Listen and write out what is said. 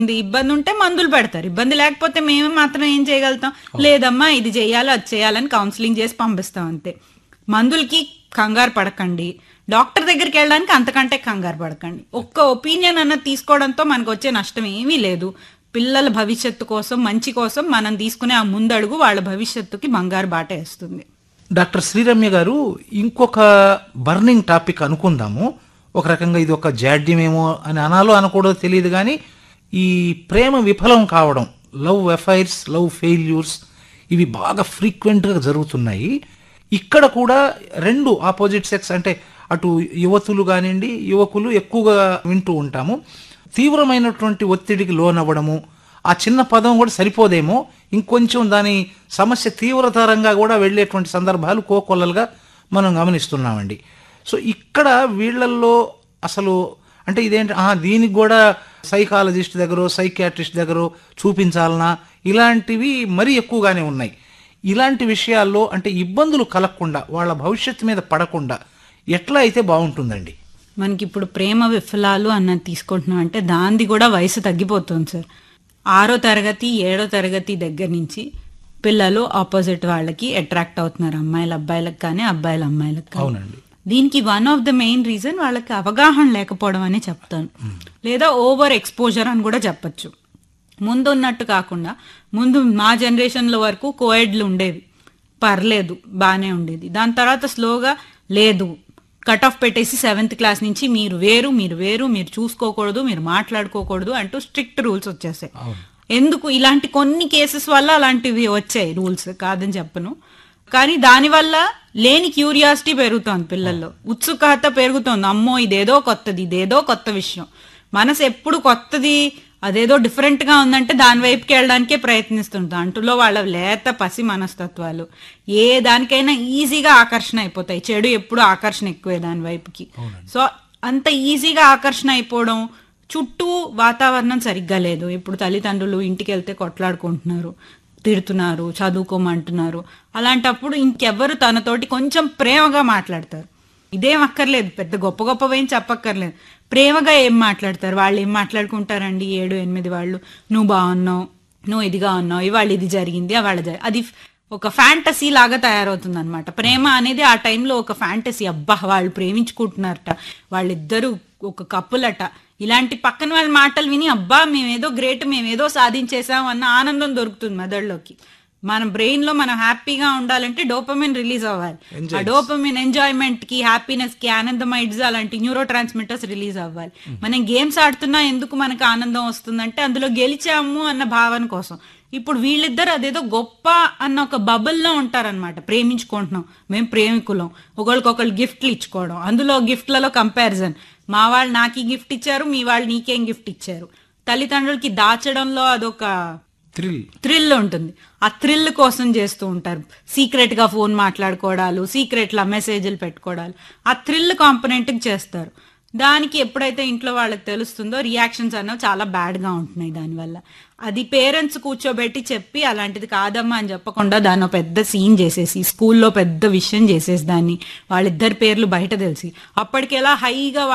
ఇది ఇబ్బంది ఉంటే మందులు పెడతారు ఇబ్బంది లేకపోతే మేము మాత్రం ఏం చేయగలుగుతాం లేదమ్మా ఇది చేయాలి అది చేయాలని కౌన్సిలింగ్ చేసి పంపిస్తాం అంతే మందులకి కంగారు పడకండి డాక్టర్ దగ్గరికి వెళ్ళడానికి అంతకంటే కంగారు పడకండి ఒక్క ఒపీనియన్ అన్నది తీసుకోవడంతో మనకు వచ్చే నష్టం ఏమీ లేదు పిల్లల భవిష్యత్తు కోసం మంచి కోసం మనం తీసుకునే ఆ ముందడుగు వాళ్ళ భవిష్యత్తుకి బంగారు బాట వేస్తుంది డాక్టర్ శ్రీరమ్య గారు ఇంకొక బర్నింగ్ టాపిక్ అనుకుందాము ఒక రకంగా ఇది ఒక జాడ్యమేమో అని అనాలో అనకూడదో తెలియదు కానీ ఈ ప్రేమ విఫలం కావడం లవ్ ఎఫైర్స్ లవ్ ఫెయిల్యూర్స్ ఇవి బాగా ఫ్రీక్వెంట్గా జరుగుతున్నాయి ఇక్కడ కూడా రెండు ఆపోజిట్ సెక్స్ అంటే అటు యువతులు కానివ్వండి యువకులు ఎక్కువగా వింటూ ఉంటాము తీవ్రమైనటువంటి ఒత్తిడికి లోనవ్వడము ఆ చిన్న పదం కూడా సరిపోదేమో ఇంకొంచెం దాని సమస్య తీవ్రతరంగా కూడా వెళ్ళేటువంటి సందర్భాలు కోకొల్లలుగా మనం గమనిస్తున్నామండి సో ఇక్కడ వీళ్ళల్లో అసలు అంటే ఇదేంటి ఆ, దీనికి కూడా సైకాలజిస్ట్ దగ్గర సైకియాట్రిస్ట్ దగ్గర చూపించాలనా ఇలాంటివి మరీ ఎక్కువగానే ఉన్నాయి ఇలాంటి విషయాల్లో అంటే ఇబ్బందులు కలగకుండా వాళ్ళ భవిష్యత్తు మీద పడకుండా ఎట్లా అయితే బాగుంటుందండి మనకి ఇప్పుడు ప్రేమ విఫలాలు అన్నది తీసుకుంటున్నాం అంటే దాంది కూడా వయసు తగ్గిపోతుంది సార్ ఆరో తరగతి ఏడో తరగతి దగ్గర నుంచి పిల్లలు ఆపోజిట్ వాళ్ళకి అట్రాక్ట్ అవుతున్నారు అమ్మాయిలు అబ్బాయిలకు కానీ అబ్బాయిలు అమ్మాయిలకు కానీ అవునండి దీనికి one of the main reason వాళ్ళకి అవగాహన లేకపోవడం అని చెప్తాను లేదా ఓవర్ ఎక్స్పోజర్ అని కూడా చెప్పొచ్చు ముందు ఉన్నట్టు కాకుండా ముందు మా జనరేషన్లో వరకు కోయడ్లు ఉండేవి పర్లేదు బాగానే ఉండేది దాని తర్వాత స్లోగా లేదు కట్ ఆఫ్ పెట్టేసి సెవెంత్ క్లాస్ నుంచి మీరు వేరు మీరు వేరు మీరు చూసుకోకూడదు మీరు మాట్లాడుకోకూడదు అంటూ స్ట్రిక్ట్ రూల్స్ వచ్చేసాయి ఎందుకు ఇలాంటి కొన్ని కేసెస్ వల్ల అలాంటివి వచ్చాయి రూల్స్ కాదని చెప్పను కానీ దానివల్ల లేని క్యూరియాసిటీ పెరుగుతోంది పిల్లల్లో ఉత్సుకత పెరుగుతోంది అమ్మో ఇదేదో కొత్తది ఇదేదో కొత్త విషయం మనసు ఎప్పుడు కొత్తది అదేదో డిఫరెంట్ గా ఉందంటే దాని వైపుకి వెళ్ళడానికే ప్రయత్నిస్తుంటాం అంటులో వాళ్ళ లేత పసి మనస్తత్వాలు ఏ దానికైనా ఈజీగా ఆకర్షణ అయిపోతాయి చెడు ఎప్పుడు ఆకర్షణ ఎక్కువే దాని వైపుకి సో అంత ఈజీగా ఆకర్షణ అయిపోవడం చుట్టూ వాతావరణం సరిగ్గా లేదు ఇప్పుడు తల్లిదండ్రులు ఇంటికి వెళ్తే కొట్లాడుకుంటున్నారు తిడుతున్నారు చదువుకోమంటున్నారు అలాంటప్పుడు ఇంకెవ్వరు తనతోటి కొంచెం ప్రేమగా మాట్లాడతారు ఇదేం అక్కర్లేదు పెద్ద గొప్ప గొప్పవేం చెప్పక్కర్లేదు ప్రేమగా ఏం మాట్లాడతారు వాళ్ళు ఏం మాట్లాడుకుంటారండి ఏడు ఎనిమిది వాళ్ళు నువ్వు బాగున్నావు నువ్వు ఇదిగా ఉన్నావు ఇవాళ ఇది జరిగింది వాళ్ళ జరి అది ఒక ఫ్యాంటసీ లాగా తయారవుతుంది అనమాట ప్రేమ అనేది ఆ టైంలో ఒక ఫ్యాంటసీ అబ్బా వాళ్ళు ప్రేమించుకుంటున్నారట వాళ్ళిద్దరూ ఒక కప్పులట ఇలాంటి పక్కన వాళ్ళ మాటలు విని అబ్బా మేమేదో గ్రేట్ మేమేదో సాధించేసాం అన్న ఆనందం దొరుకుతుంది మెదడులోకి మన బ్రెయిన్ లో మనం హ్యాపీగా ఉండాలంటే డోపమిన్ రిలీజ్ అవ్వాలి ఆ డోపమిన్ ఎంజాయ్మెంట్ కి హ్యాపీనెస్ కి ఆనందమైడ్స్ అలాంటి న్యూరో ట్రాన్స్మిటర్స్ రిలీజ్ అవ్వాలి మనం గేమ్స్ ఆడుతున్నా ఎందుకు మనకు ఆనందం వస్తుందంటే అందులో గెలిచాము అన్న భావన కోసం ఇప్పుడు వీళ్ళిద్దరు అదేదో గొప్ప అన్న ఒక బబుల్లో ఉంటారనమాట ప్రేమించుకుంటున్నాం మేము ప్రేమికులం ఒకళ్ళకొకళ్ళు గిఫ్ట్లు ఇచ్చుకోవడం అందులో గిఫ్ట్లలో కంపారిజన్ మా వాళ్ళు నాకు ఈ గిఫ్ట్ ఇచ్చారు మీ వాళ్ళు నీకేం గిఫ్ట్ ఇచ్చారు తల్లిదండ్రులకి దాచడంలో అదొక థ్రిల్ థ్రిల్ ఉంటుంది ఆ థ్రిల్ కోసం చేస్తూ ఉంటారు సీక్రెట్ గా ఫోన్ మాట్లాడుకోవడాలు సీక్రెట్ లా మెసేజ్లు పెట్టుకోవడాలు ఆ థ్రిల్ కాంపనెంట్ చేస్తారు దానికి ఎప్పుడైతే ఇంట్లో వాళ్ళకి తెలుస్తుందో రియాక్షన్స్ అన్నవి చాలా బ్యాడ్ గా ఉంటున్నాయి దానివల్ల అది పేరెంట్స్ కూర్చోబెట్టి చెప్పి అలాంటిది కాదమ్మా అని చెప్పకుండా దాన్ని ఒక పెద్ద సీన్ చేసేసి స్కూల్లో పెద్ద విషయం చేసేసి దాన్ని వాళ్ళిద్దరి పేర్లు బయట తెలిసి అప్పటికెలా హైగా